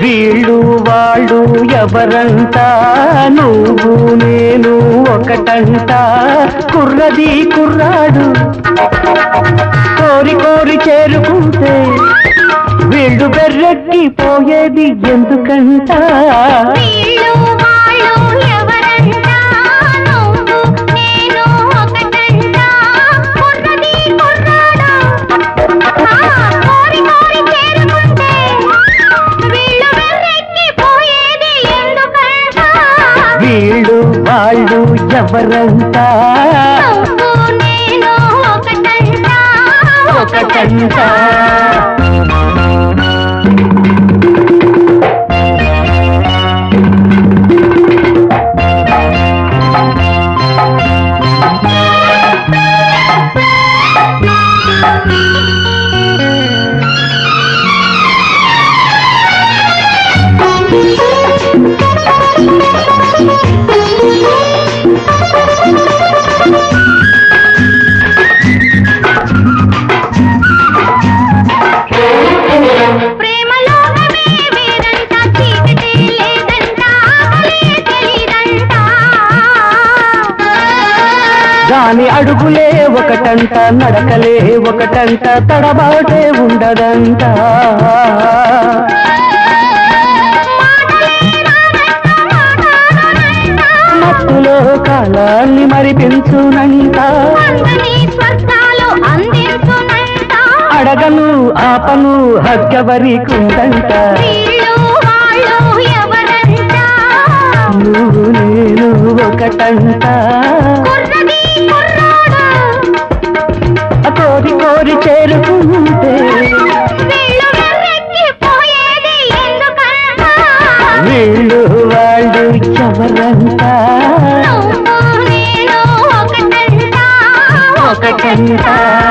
వీళ్ళు వాళ్ళు ఎవరంట నువ్వు నేను ఒకటంట కుర్రది కుర్రాడు కోరి కోరి చేరుకుంటే వీళ్ళు బెర్రెక్కి పోయేది ఎందుకంట వీళ్ళు వాళ్ళు ఎవరంట నువ్వు నేను ఒకటంట కుర్రది కుర్రాడు ఆ, కోరి కోరి చేరుకుంటే వీళ్ళు వెర్రెక్కి పోయేది ఎందుకంట వీళ్ళు వాళ్ళు ఎవరంట నువ్వు నేను ఒకటంట ఒకటంట ప్రేమలోకమే వేరంట చీకటే లేదంట ఆకలే తెలీదంట దాని అడుగులే ఒకటంట నడకలే ఒకటంట తడబాటే ఉండదంట మత్తులో కాలాన్ని మరిపించునంట అందని స్వర్గాలు అందించునంట అడగను ఆపను హగ్గవరికుందంట వీళ్ళు వాళ్ళు ఎవరంట నువ్వు నేను ఒకటంట కుర్రది కుర్రాడు కోరి కోరి చేరుకుంటే వీళ్ళు వెర్రెక్కి పోయేది ఎందుకంట వీళ్ళు వాళ్ళు ఎవరంట నువ్వు నేను ఒకటంట ఒకటంట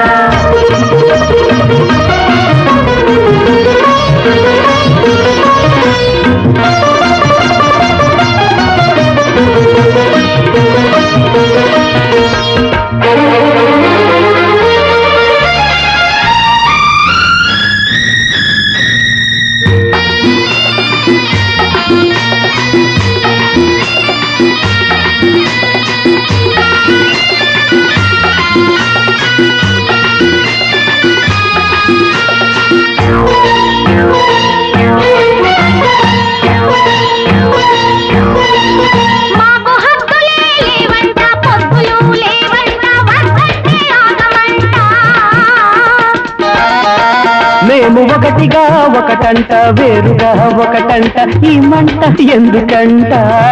మాకు హక్కులే లేవంట పొద్దులు లేవంట వద్దంటే ఆగమంట మేము ఒకటిగా ఒకటంట వేరుగా ఒకటంట ఈ మంట ఎందుకంట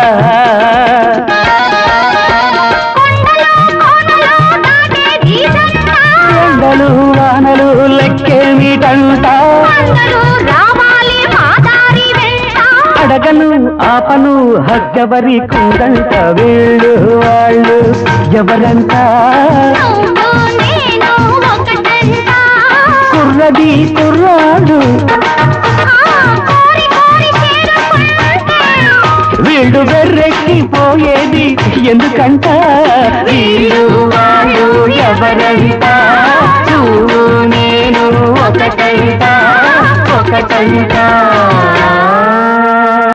కొండలు కోనలు దాటే జీసంట ఎండలు వానలు లెక్కేమిటంట అందరూ రావాలి మా దారి వెంట అడగను ఆపను హగ్గవరి కుందంట వీళ్ళు వాళ్ళు ఎవరంట నువ్వు నేను ఒకటంట కుర్రది కుర్రాడు ఆ, కోరి కోరి చేరుకుంటే వీళ్ళు బెర్రెక్కి పోయేది ఎందుకంట వీళ్ళు వాళ్ళు ఎవరంట నువ్వు నేను ఒకటంట ఒకటంట